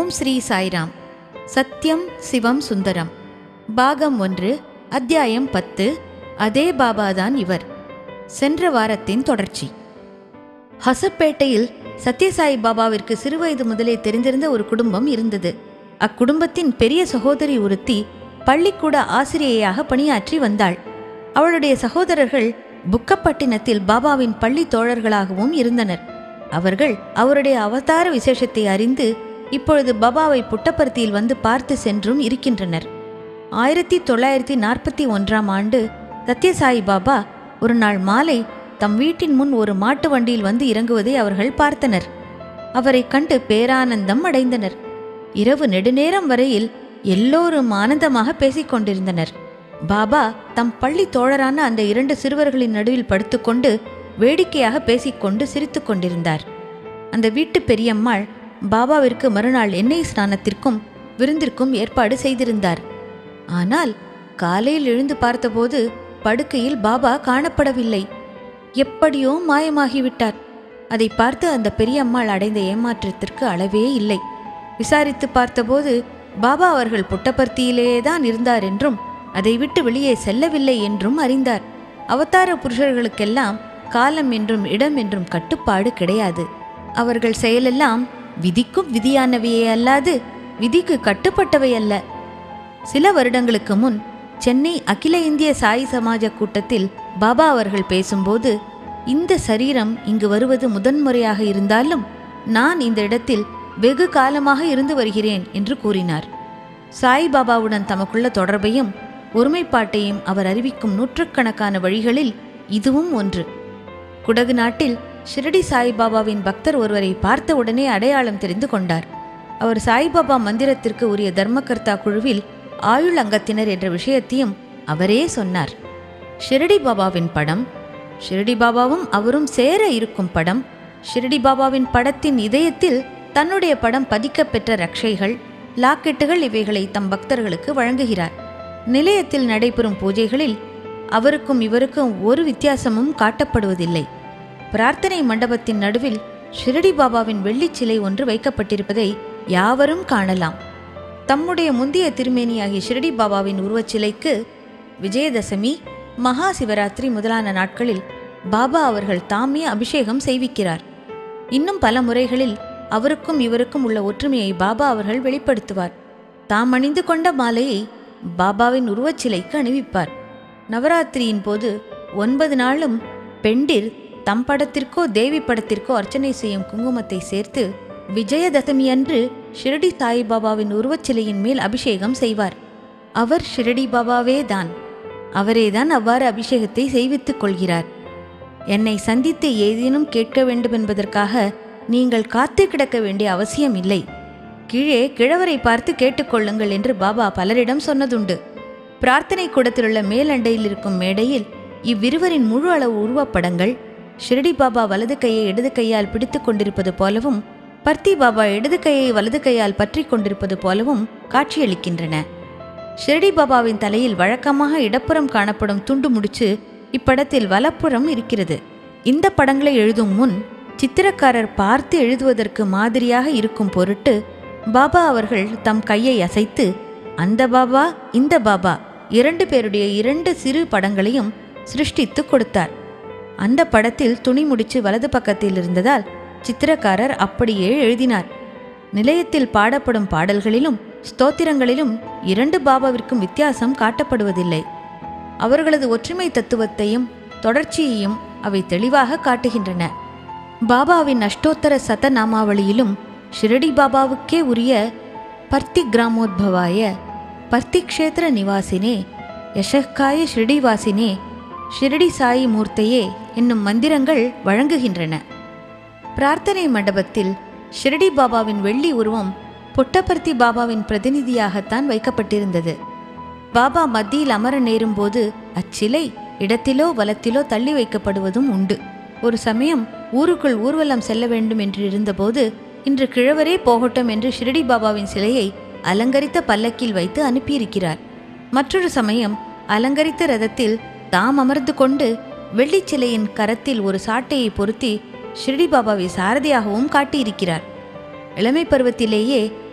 ஓம் ஸ்ரீ சாய்ராம் சத்யம் சிவம் சுந்தரம் பாகம் ஒன்று அத்தியாயம் பத்து அதே பாபாதான் இவர் சென்ற வாரத்தின் தொடர்ச்சி ஹசப்பேட்டையில் சத்யசாய் பாபாவிற்கு சிறுவயது முதலே தெரிந்திருந்த ஒரு குடும்பம் இருந்தது அக்குடும்பத்தின் பெரிய சகோதரி ஒருத்தி பள்ளிக்கூட ஆசிரியையாக பணியாற்றி வந்தாள் அவளுடைய சகோதரர்கள் புக்கப்பட்டினத்தில் பாபாவின் பள்ளி தோழர்களாகவும் இருந்தனர் அவர்கள் அவருடைய அவதார விசேஷத்தை அறிந்து இப்பொழுது பாபாவை புட்டபர்த்தியில் வந்து பார்த்து சென்றும் இருக்கின்றனர் ஆயிரத்தி தொள்ளாயிரத்தி நாற்பத்தி ஒன்றாம் ஆண்டு சத்யசாயி பாபா ஒரு நாள் மாலை தம் வீட்டின் முன் ஒரு மாட்டு வண்டியில் வந்து இறங்குவதை அவர்கள் பார்த்தனர் அவரைக் கண்டு பேரானந்தம் அடைந்தனர் இரவு நெடுநேரம் வரையில் எல்லோரும் ஆனந்தமாக பேசிக் கொண்டிருந்தனர் பாபா தம் பள்ளி தோழரான அந்த இரண்டு சிறுவர்களின் நடுவில் படுத்துக்கொண்டு வேடிக்கையாக பேசிக்கொண்டு சிரித்துக் கொண்டிருந்தார் அந்த வீட்டு பெரியம்மாள் பாபாவிற்கு மறுநாள் எண்ணெய் ஸ்நானத்திற்கும் விருந்திற்கும் ஏற்பாடு செய்திருந்தார் ஆனால் காலையில் எழுந்து பார்த்தபோது படுக்கையில் பாபா காணப்படவில்லை எப்படியோ மாயமாகிவிட்டார் அதை பார்த்து அந்த பெரியம்மாள் அடைந்த ஏமாற்றத்திற்கு அளவே இல்லை விசாரித்து பார்த்தபோது பாபா அவர்கள் புட்டபர்த்தியிலேயே தான் இருந்தார் என்றும் அதை விட்டு வெளியே செல்லவில்லை என்றும் அறிந்தார் அவதார புருஷர்களுக்கெல்லாம் காலம் என்றும் இடம் என்றும் கட்டுப்பாடு கிடையாது அவர்கள் செயலெல்லாம் விதிக்கும் விதியானவையே அல்லாது விதிக்கு கட்டுப்பட்டவை அல்ல சில வருடங்களுக்கு முன் சென்னை அகில இந்திய சாய் சமாஜ கூட்டத்தில் பாபா அவர்கள் பேசும்போது இந்த சரீரம் இங்கு வருவது முதன்முறையாக இருந்தாலும் நான் இந்த இடத்தில் வெகு காலமாக இருந்து வருகிறேன் என்று கூறினார் சாய் பாபாவுடன் தமக்குள்ள தொடர்பையும் ஒருமைப்பாட்டையும் அவர் அறிவிக்கும் நூற்றுக்கணக்கான வழிகளில் இதுவும் ஒன்று குடகு நாட்டில் ஷிரடி சாய்பாபாவின் பக்தர் ஒருவரை பார்த்த உடனே அடையாளம் தெரிந்து கொண்டார் அவர் சாய்பாபா மந்திரத்திற்கு உரிய தர்மகர்த்தா குழுவில் ஆயுள் அங்கத்தினர் என்ற விஷயத்தையும் அவரே சொன்னார் ஷிரடி பாபாவின் படம் ஷிரடி பாபாவும் அவரும் சேர இருக்கும் படம் ஷிரடி பாபாவின் படத்தின் இதயத்தில் தன்னுடைய படம் பதிக்கப் பெற்ற ரக்ஷைகள் லாக்கெட்டுகள் இவைகளை தம் பக்தர்களுக்கு வழங்குகிறார் நிலையத்தில் நடைபெறும் பூஜைகளில் அவருக்கும் இவருக்கும் ஒரு வித்தியாசமும் காட்டப்படுவதில்லை பிரார்த்தனை மண்டபத்தின் நடுவில் ஷிரடி பாபாவின் வெள்ளிச் சிலை ஒன்று வைக்கப்பட்டிருப்பதை யாவரும் காணலாம் தம்முடைய முந்தைய திருமேனியாகிய ஷிரடி பாபாவின் உருவச்சிலைக்கு விஜயதசமி மகா சிவராத்திரி முதலான நாட்களில் பாபா அவர்கள் தாமே அபிஷேகம் செய்விக்கிறார் இன்னும் பல முறைகளில் அவருக்கும் இவருக்கும் உள்ள ஒற்றுமையை பாபா அவர்கள் வெளிப்படுத்துவார் தாம் அணிந்து கொண்ட மாலையை பாபாவின் உருவச்சிலைக்கு அணிவிப்பார் நவராத்திரியின் போது ஒன்பது நாளும் பெண்டிர் தம் படத்திற்கோ தேவி படத்திற்கோ அர்ச்சனை செய்யும் குங்குமத்தை சேர்த்து விஜயதசமி அன்று ஷிரடி சாய்பாபாவின் உருவச்சிலையின் மேல் அபிஷேகம் செய்வார் அவர் ஷிரடி பாபாவே தான் அவரேதான் அவ்வாறு அபிஷேகத்தை செய்வித்துக் கொள்கிறார் என்னை சந்தித்து ஏதேனும் கேட்க வேண்டும் என்பதற்காக நீங்கள் காத்து கிடக்க வேண்டிய அவசியம் இல்லை கீழே கிழவரை பார்த்து கேட்டுக்கொள்ளுங்கள் என்று பாபா பலரிடம் சொன்னதுண்டு பிரார்த்தனை கூடத்திலுள்ள மேலண்டையில் இருக்கும் மேடையில் இவ்விருவரின் முழு அளவு உருவப்படங்கள் ஷிரடி பாபா வலது கையை இடது கையால் பிடித்து கொண்டிருப்பது போலவும் பர்த்தி பாபா இடது கையை வலது கையால் பற்றி கொண்டிருப்பது போலவும் காட்சியளிக்கின்றன ஷிரடி பாபாவின் தலையில் வழக்கமாக இடப்புறம் காணப்படும் துண்டு முடிச்சு இப்படத்தில் வலப்புறம் இருக்கிறது இந்த படங்களை எழுதும் முன் சித்திரக்காரர் பார்த்து எழுதுவதற்கு மாதிரியாக இருக்கும் பொருட்டு பாபா அவர்கள் தம் கையை அசைத்து அந்த பாபா இந்த பாபா இரண்டு பேருடைய இரண்டு சிறு படங்களையும் சிருஷ்டித்து கொடுத்தார் அந்த படத்தில் துணி முடிச்சு வலது பக்கத்தில் இருந்ததால் சித்திரக்காரர் அப்படியே எழுதினார் நிலையத்தில் பாடப்படும் பாடல்களிலும் ஸ்தோத்திரங்களிலும் இரண்டு பாபாவிற்கும் வித்தியாசம் காட்டப்படுவதில்லை அவர்களது ஒற்றுமை தத்துவத்தையும் தொடர்ச்சியையும் அவை தெளிவாக காட்டுகின்றன பாபாவின் அஷ்டோத்தர சதநாமாவளியிலும் ஷிரடி பாபாவுக்கே உரிய பர்த்தி கிராமோத்பவாய பர்த்தி க்ஷேத்திர நிவாசினே யசக்காய ஷிரடிவாசினே ஷிரடி சாயி மூர்த்தையே என்னும் மந்திரங்கள் வழங்குகின்றன பிரார்த்தனை மண்டபத்தில் ஷிரடி பாபாவின் வெள்ளி உருவம் புட்டபர்த்தி பாபாவின் பிரதிநிதியாகத்தான் வைக்கப்பட்டிருந்தது பாபா மத்தியில் அமர நேரும்போது அச்சிலை இடத்திலோ வலத்திலோ தள்ளி வைக்கப்படுவதும் உண்டு ஒரு சமயம் ஊருக்குள் ஊர்வலம் செல்ல வேண்டும் என்று இருந்தபோது இன்று கிழவரே போகட்டும் என்று ஷிரடி பாபாவின் சிலையை அலங்கரித்த பல்லக்கில் வைத்து அனுப்பியிருக்கிறார் மற்றொரு சமயம் அலங்கரித்த ரதத்தில் தாம் அமர்ந்து கொண்டு வெள்ளிச் சிலையின் கரத்தில் ஒரு சாட்டையை பொருத்தி ஷிரடி பாபாவை சாரதியாகவும் காட்டியிருக்கிறார் இளமை பருவத்திலேயே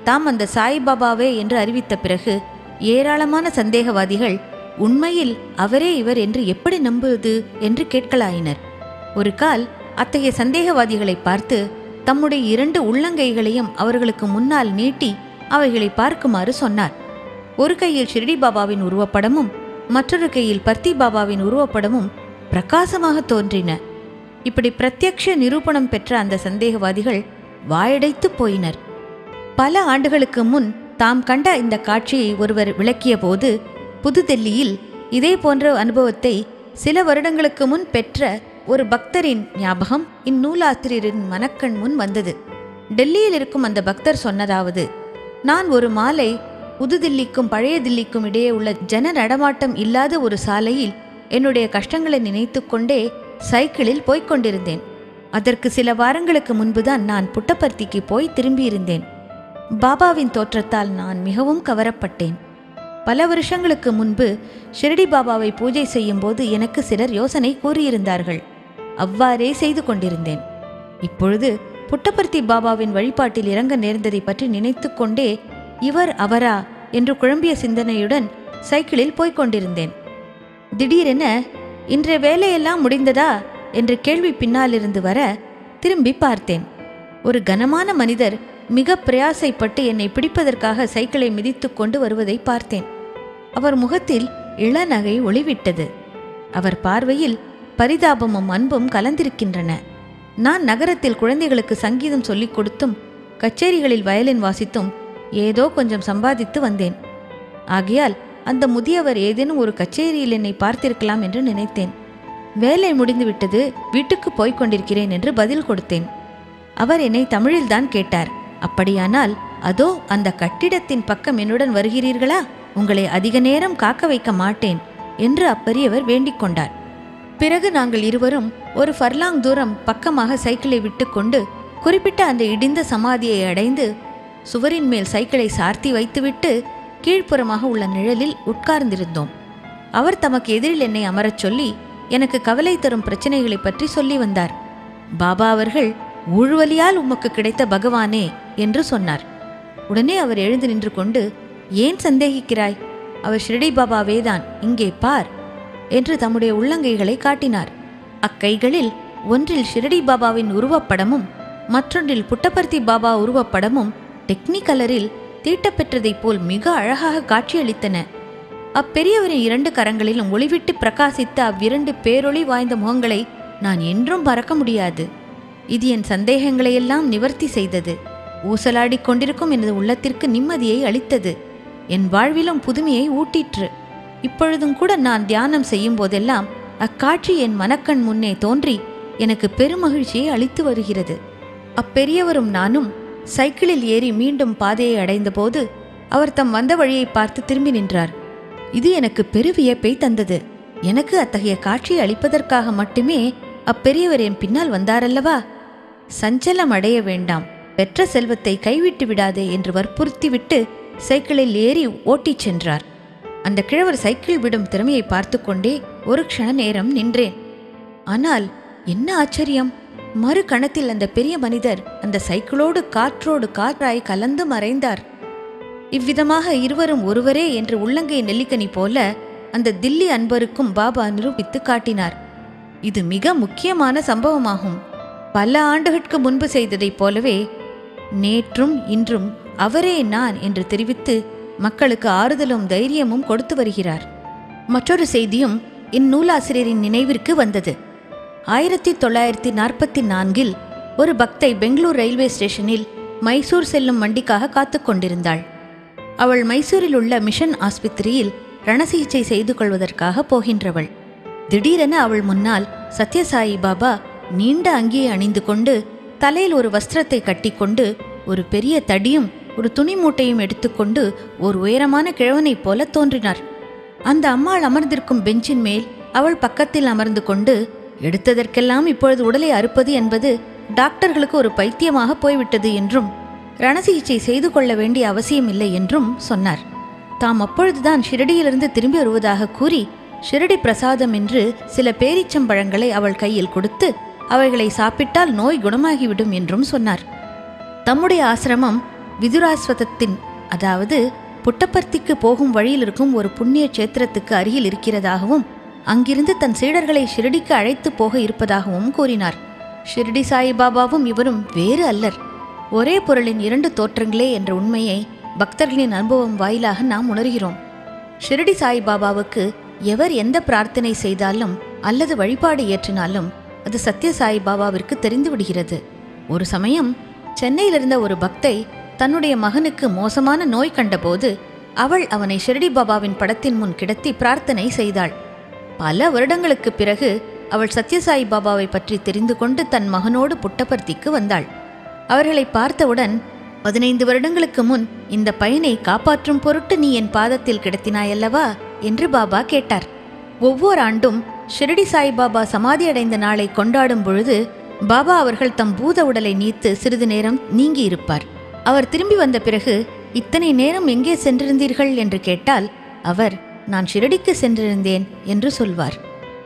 தாம் அந்த சாய்பாபாவே என்று அறிவித்த பிறகு ஏராளமான சந்தேகவாதிகள் உண்மையில் அவரே இவர் என்று எப்படி நம்புவது என்று கேட்கலாயினர் ஒரு கால் அத்தகைய சந்தேகவாதிகளை பார்த்து தம்முடைய இரண்டு உள்ளங்கைகளையும் அவர்களுக்கு முன்னால் நீட்டி அவைகளை பார்க்குமாறு சொன்னார் ஒரு கையில் ஷிரடி பாபாவின் உருவப்படமும் மற்றொரு கையில் பர்த்தி பாபாவின் உருவப்படமும் பிரகாசமாக தோன்றின இப்படி பிரத்யக்ஷ நிரூபணம் பெற்ற அந்த சந்தேகவாதிகள் வாயடைத்து போயினர் பல ஆண்டுகளுக்கு முன் தாம் கண்ட இந்த காட்சியை ஒருவர் விளக்கிய போது புதுடெல்லியில் இதே போன்ற அனுபவத்தை சில வருடங்களுக்கு முன் பெற்ற ஒரு பக்தரின் ஞாபகம் இந்நூலாசிரியரின் மனக்கண் முன் வந்தது டெல்லியில் இருக்கும் அந்த பக்தர் சொன்னதாவது நான் ஒரு மாலை புதுதில்லிக்கும் பழைய தில்லிக்கும் இடையே உள்ள ஜன நடமாட்டம் இல்லாத ஒரு சாலையில் என்னுடைய கஷ்டங்களை நினைத்துக்கொண்டே சைக்கிளில் போய்க் கொண்டிருந்தேன் அதற்கு சில வாரங்களுக்கு முன்புதான் நான் புட்டபர்த்திக்கு போய் திரும்பியிருந்தேன் பாபாவின் தோற்றத்தால் நான் மிகவும் கவரப்பட்டேன் பல வருஷங்களுக்கு முன்பு ஷிரடி பாபாவை பூஜை செய்யும்போது எனக்கு சிலர் யோசனை கூறியிருந்தார்கள் அவ்வாறே செய்து கொண்டிருந்தேன் இப்பொழுது புட்டபர்த்தி பாபாவின் வழிபாட்டில் இறங்க நேர்ந்ததை பற்றி நினைத்து கொண்டே இவர் அவரா என்று குழம்பிய சிந்தனையுடன் சைக்கிளில் போய்க் கொண்டிருந்தேன் திடீரென இன்றைய வேலையெல்லாம் முடிந்ததா என்ற கேள்வி பின்னாலிருந்து வர திரும்பி பார்த்தேன் ஒரு கனமான மனிதர் மிக பிரயாசைப்பட்டு என்னை பிடிப்பதற்காக சைக்கிளை மிதித்து கொண்டு வருவதை பார்த்தேன் அவர் முகத்தில் இளநகை ஒளிவிட்டது அவர் பார்வையில் பரிதாபமும் அன்பும் கலந்திருக்கின்றன நான் நகரத்தில் குழந்தைகளுக்கு சங்கீதம் சொல்லிக் கொடுத்தும் கச்சேரிகளில் வயலின் வாசித்தும் ஏதோ கொஞ்சம் சம்பாதித்து வந்தேன் ஆகையால் அந்த முதியவர் ஏதேனும் ஒரு கச்சேரியில் என்னை பார்த்திருக்கலாம் என்று நினைத்தேன் வேலை முடிந்துவிட்டது வீட்டுக்கு போய்க் கொண்டிருக்கிறேன் என்று பதில் கொடுத்தேன் அவர் என்னை தமிழில்தான் கேட்டார் அப்படியானால் அதோ அந்த கட்டிடத்தின் பக்கம் என்னுடன் வருகிறீர்களா உங்களை அதிக நேரம் காக்க வைக்க மாட்டேன் என்று அப்பெரியவர் வேண்டிக் கொண்டார் பிறகு நாங்கள் இருவரும் ஒரு ஃபர்லாங் தூரம் பக்கமாக சைக்கிளை விட்டுக்கொண்டு குறிப்பிட்ட அந்த இடிந்த சமாதியை அடைந்து சுவரின் மேல் சைக்கிளை சார்த்தி வைத்துவிட்டு கீழ்ப்புறமாக உள்ள நிழலில் உட்கார்ந்திருந்தோம் அவர் தமக்கு எதிரில் என்னை அமரச் சொல்லி எனக்கு கவலை தரும் பிரச்சனைகளை பற்றி சொல்லி வந்தார் பாபா அவர்கள் ஊழ்வலியால் உமக்கு கிடைத்த பகவானே என்று சொன்னார் உடனே அவர் எழுந்து நின்று கொண்டு ஏன் சந்தேகிக்கிறாய் அவர் ஷிரடி பாபாவேதான் இங்கே பார் என்று தம்முடைய உள்ளங்கைகளை காட்டினார் அக்கைகளில் ஒன்றில் ஷிரடி பாபாவின் உருவப்படமும் மற்றொன்றில் புட்டபர்த்தி பாபா உருவப்படமும் டெக்னிகலரில் தீட்டப்பெற்றதைப் போல் மிக அழகாக காட்சியளித்தன அப்பெரியவரின் இரண்டு கரங்களிலும் ஒளிவிட்டு பிரகாசித்த அவ்விரண்டு பேரொளி வாய்ந்த முகங்களை நான் என்றும் மறக்க முடியாது இது என் சந்தேகங்களையெல்லாம் நிவர்த்தி செய்தது ஊசலாடிக் கொண்டிருக்கும் எனது உள்ளத்திற்கு நிம்மதியை அளித்தது என் வாழ்விலும் புதுமையை ஊட்டிற்று இப்பொழுதும் கூட நான் தியானம் செய்யும் போதெல்லாம் அக்காட்சி என் மனக்கண் முன்னே தோன்றி எனக்கு பெருமகிழ்ச்சியை அளித்து வருகிறது அப்பெரியவரும் நானும் சைக்கிளில் ஏறி மீண்டும் பாதையை அடைந்தபோது அவர் தம் வந்த வழியை பார்த்து திரும்பி நின்றார் இது எனக்கு பெருவியப்பை தந்தது எனக்கு அத்தகைய காட்சியை அளிப்பதற்காக மட்டுமே அப்பெரியவர் என் பின்னால் வந்தாரல்லவா சஞ்சலம் அடைய வேண்டாம் பெற்ற செல்வத்தை கைவிட்டு விடாதே என்று வற்புறுத்திவிட்டு சைக்கிளில் ஏறி ஓட்டிச் சென்றார் அந்த கிழவர் சைக்கிள் விடும் திறமையை பார்த்து கொண்டே ஒரு க்ஷண நேரம் நின்றேன் ஆனால் என்ன ஆச்சரியம் மறு கணத்தில் அந்த பெரிய மனிதர் அந்த சைக்கிளோடு காற்றோடு காற்றாய் கலந்து மறைந்தார் இவ்விதமாக இருவரும் ஒருவரே என்று உள்ளங்கை நெல்லிக்கனி போல அந்த தில்லி அன்பருக்கும் பாபா நிரூபித்து காட்டினார் இது மிக முக்கியமான சம்பவமாகும் பல ஆண்டுகளுக்கு முன்பு செய்ததைப் போலவே நேற்றும் இன்றும் அவரே நான் என்று தெரிவித்து மக்களுக்கு ஆறுதலும் தைரியமும் கொடுத்து வருகிறார் மற்றொரு செய்தியும் இந்நூலாசிரியரின் நினைவிற்கு வந்தது ஆயிரத்தி தொள்ளாயிரத்தி நாற்பத்தி நான்கில் ஒரு பக்தை பெங்களூர் ரயில்வே ஸ்டேஷனில் மைசூர் செல்லும் வண்டிக்காக காத்து கொண்டிருந்தாள் அவள் மைசூரில் உள்ள மிஷன் ஆஸ்பத்திரியில் ரணசிகிச்சை செய்து கொள்வதற்காக போகின்றவள் திடீரென அவள் முன்னால் சத்யசாயி பாபா நீண்ட அங்கியை அணிந்து கொண்டு தலையில் ஒரு வஸ்திரத்தை கட்டிக்கொண்டு ஒரு பெரிய தடியும் ஒரு துணி மூட்டையும் எடுத்துக்கொண்டு ஒரு உயரமான கிழவனைப் போல தோன்றினார் அந்த அம்மாள் அமர்ந்திருக்கும் பெஞ்சின் மேல் அவள் பக்கத்தில் அமர்ந்து கொண்டு எடுத்ததற்கெல்லாம் இப்பொழுது உடலை அறுப்பது என்பது டாக்டர்களுக்கு ஒரு பைத்தியமாக போய்விட்டது என்றும் ரணசிகிச்சை செய்து கொள்ள வேண்டிய அவசியமில்லை என்றும் சொன்னார் தாம் அப்பொழுதுதான் ஷிரடியிலிருந்து திரும்பி வருவதாக கூறி ஷிரடி பிரசாதம் என்று சில பேரிச்சம்பழங்களை அவள் கையில் கொடுத்து அவைகளை சாப்பிட்டால் நோய் குணமாகிவிடும் என்றும் சொன்னார் தம்முடைய ஆசிரமம் விதுராஸ்வதத்தின் அதாவது புட்டப்பர்த்திக்கு போகும் வழியில் இருக்கும் ஒரு புண்ணிய கஷேத்திரத்துக்கு அருகில் இருக்கிறதாகவும் அங்கிருந்து தன் சீடர்களை ஷிரடிக்கு அழைத்து போக இருப்பதாகவும் கூறினார் ஷிரடி சாயிபாபாவும் இவரும் வேறு அல்லர் ஒரே பொருளின் இரண்டு தோற்றங்களே என்ற உண்மையை பக்தர்களின் அனுபவம் வாயிலாக நாம் உணர்கிறோம் ஷிரடி சாய்பாபாவுக்கு எவர் எந்த பிரார்த்தனை செய்தாலும் அல்லது வழிபாடு ஏற்றினாலும் அது சத்ய சாய்பாபாவிற்கு தெரிந்து விடுகிறது ஒரு சமயம் சென்னையில் இருந்த ஒரு பக்தை தன்னுடைய மகனுக்கு மோசமான நோய் கண்டபோது அவள் அவனை ஷிரடி பாபாவின் படத்தின் முன் கிடத்தி பிரார்த்தனை செய்தாள் பல வருடங்களுக்கு பிறகு அவள் சத்யசாயி பாபாவை பற்றி தெரிந்து கொண்டு தன் மகனோடு புட்டபர்த்திக்கு வந்தாள் அவர்களை பார்த்தவுடன் பதினைந்து வருடங்களுக்கு முன் இந்த பையனை காப்பாற்றும் பொருட்டு நீ என் பாதத்தில் கிடத்தினாயல்லவா என்று பாபா கேட்டார் ஒவ்வொரு ஆண்டும் ஷிரடி சாய்பாபா சமாதி அடைந்த நாளை கொண்டாடும் பொழுது பாபா அவர்கள் தம் பூத உடலை நீத்து சிறிது நேரம் நீங்கி இருப்பார் அவர் திரும்பி வந்த பிறகு இத்தனை நேரம் எங்கே சென்றிருந்தீர்கள் என்று கேட்டால் அவர் நான் ஷிரடிக்கு சென்றிருந்தேன் என்று சொல்வார்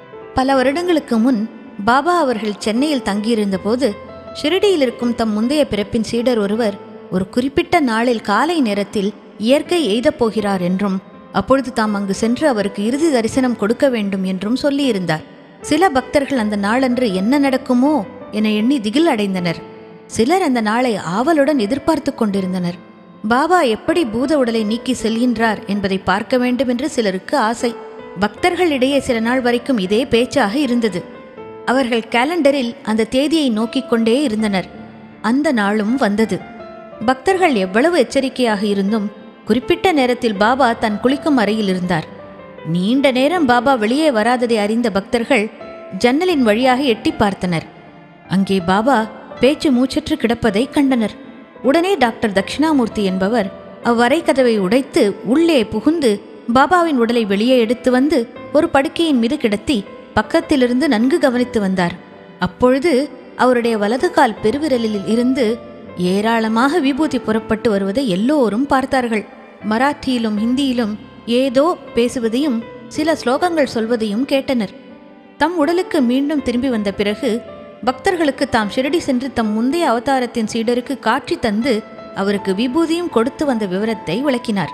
பல வருடங்களுக்கு முன் பாபா அவர்கள் சென்னையில் தங்கியிருந்த போது ஷிரடியில் இருக்கும் தம் முந்தைய பிறப்பின் சீடர் ஒருவர் ஒரு குறிப்பிட்ட நாளில் காலை நேரத்தில் இயற்கை எய்தப் போகிறார் என்றும் அப்பொழுது தாம் அங்கு சென்று அவருக்கு இறுதி தரிசனம் கொடுக்க வேண்டும் என்றும் சொல்லியிருந்தார் சில பக்தர்கள் அந்த நாளன்று என்ன நடக்குமோ என எண்ணி திகில் அடைந்தனர் சிலர் அந்த நாளை ஆவலுடன் எதிர்பார்த்து கொண்டிருந்தனர் பாபா எப்படி பூத உடலை நீக்கி செல்கின்றார் என்பதை பார்க்க வேண்டும் என்று சிலருக்கு ஆசை பக்தர்களிடையே சில நாள் வரைக்கும் இதே பேச்சாக இருந்தது அவர்கள் கேலண்டரில் அந்த தேதியை நோக்கிக் கொண்டே இருந்தனர் அந்த நாளும் வந்தது பக்தர்கள் எவ்வளவு எச்சரிக்கையாக இருந்தும் குறிப்பிட்ட நேரத்தில் பாபா தன் குளிக்கும் அறையில் இருந்தார் நீண்ட நேரம் பாபா வெளியே வராததை அறிந்த பக்தர்கள் ஜன்னலின் வழியாக எட்டி பார்த்தனர் அங்கே பாபா பேச்சு மூச்சற்று கிடப்பதை கண்டனர் உடனே டாக்டர் தட்சிணாமூர்த்தி என்பவர் அவ்வறை கதவை உடைத்து உள்ளே புகுந்து பாபாவின் உடலை வெளியே எடுத்து வந்து ஒரு படுக்கையின் மீது கிடத்தி பக்கத்திலிருந்து நன்கு கவனித்து வந்தார் அப்பொழுது அவருடைய வலது கால் பெருவிரலில் இருந்து ஏராளமாக விபூதி புறப்பட்டு வருவதை எல்லோரும் பார்த்தார்கள் மராத்தியிலும் ஹிந்தியிலும் ஏதோ பேசுவதையும் சில ஸ்லோகங்கள் சொல்வதையும் கேட்டனர் தம் உடலுக்கு மீண்டும் திரும்பி வந்த பிறகு பக்தர்களுக்கு தாம் ஷிரடி சென்று தம் முந்தைய அவதாரத்தின் சீடருக்கு காட்சி தந்து அவருக்கு விபூதியும் கொடுத்து வந்த விவரத்தை விளக்கினார்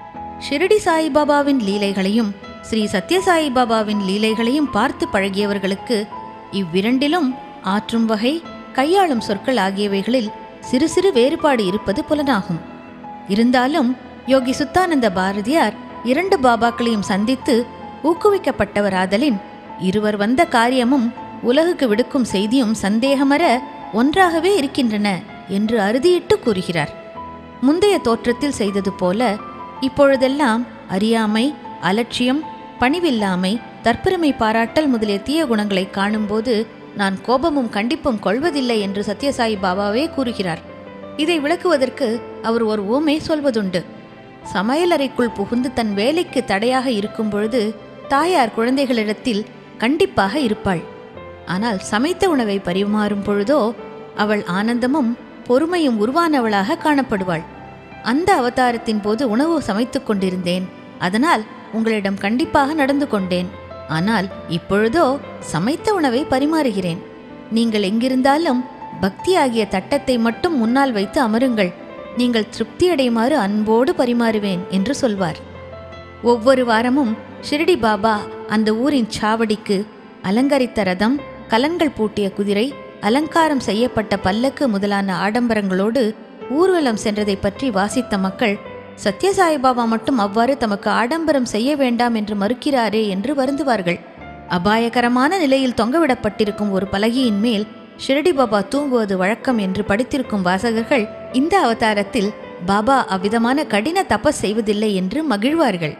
ஷிரடி சாயிபாபாவின் லீலைகளையும் ஸ்ரீ சத்யசாயி பாபாவின் லீலைகளையும் பார்த்து பழகியவர்களுக்கு இவ்விரண்டிலும் ஆற்றும் வகை கையாளும் சொற்கள் ஆகியவைகளில் சிறு சிறு வேறுபாடு இருப்பது புலனாகும் இருந்தாலும் யோகி சுத்தானந்த பாரதியார் இரண்டு பாபாக்களையும் சந்தித்து ஊக்குவிக்கப்பட்டவராதலின் இருவர் வந்த காரியமும் உலகுக்கு விடுக்கும் செய்தியும் சந்தேகமற ஒன்றாகவே இருக்கின்றன என்று அறுதியிட்டு கூறுகிறார் முந்தைய தோற்றத்தில் செய்தது போல இப்பொழுதெல்லாம் அறியாமை அலட்சியம் பணிவில்லாமை தற்பெருமை பாராட்டல் முதலிய தீய குணங்களை காணும்போது நான் கோபமும் கண்டிப்பும் கொள்வதில்லை என்று சத்யசாயி பாபாவே கூறுகிறார் இதை விளக்குவதற்கு அவர் ஒரு ஊமை சொல்வதுண்டு சமையலறைக்குள் புகுந்து தன் வேலைக்கு தடையாக இருக்கும் பொழுது தாயார் குழந்தைகளிடத்தில் கண்டிப்பாக இருப்பாள் ஆனால் சமைத்த உணவை பரிமாறும் பொழுதோ அவள் ஆனந்தமும் பொறுமையும் உருவானவளாக காணப்படுவாள் அந்த அவதாரத்தின் போது உணவு சமைத்துக் கொண்டிருந்தேன் அதனால் உங்களிடம் கண்டிப்பாக நடந்து கொண்டேன் ஆனால் இப்பொழுதோ சமைத்த உணவை பரிமாறுகிறேன் நீங்கள் எங்கிருந்தாலும் பக்தியாகிய தட்டத்தை மட்டும் முன்னால் வைத்து அமருங்கள் நீங்கள் திருப்தியடையுமாறு அன்போடு பரிமாறுவேன் என்று சொல்வார் ஒவ்வொரு வாரமும் ஷிரடி பாபா அந்த ஊரின் சாவடிக்கு அலங்கரித்த ரதம் கலன்கள் பூட்டிய குதிரை அலங்காரம் செய்யப்பட்ட பல்லக்கு முதலான ஆடம்பரங்களோடு ஊர்வலம் சென்றதை பற்றி வாசித்த மக்கள் சத்யசாய் பாபா மட்டும் அவ்வாறு தமக்கு ஆடம்பரம் செய்ய வேண்டாம் என்று மறுக்கிறாரே என்று வருந்துவார்கள் அபாயகரமான நிலையில் தொங்கவிடப்பட்டிருக்கும் ஒரு பலகையின் மேல் ஷிரடி பாபா தூங்குவது வழக்கம் என்று படித்திருக்கும் வாசகர்கள் இந்த அவதாரத்தில் பாபா அவ்விதமான கடின தபஸ் செய்வதில்லை என்று மகிழ்வார்கள்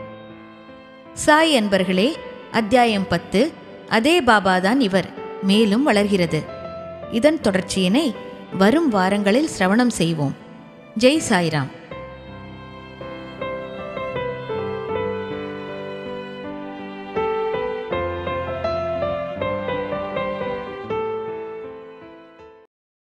சாய் என்பர்களே அத்தியாயம் பத்து அதே பாபாதான் இவர் மேலும் வளர்கிறது இதன் தொடர்ச்சியினை வரும் வாரங்களில் சிரவணம் செய்வோம் ஜெய் சாய்ராம்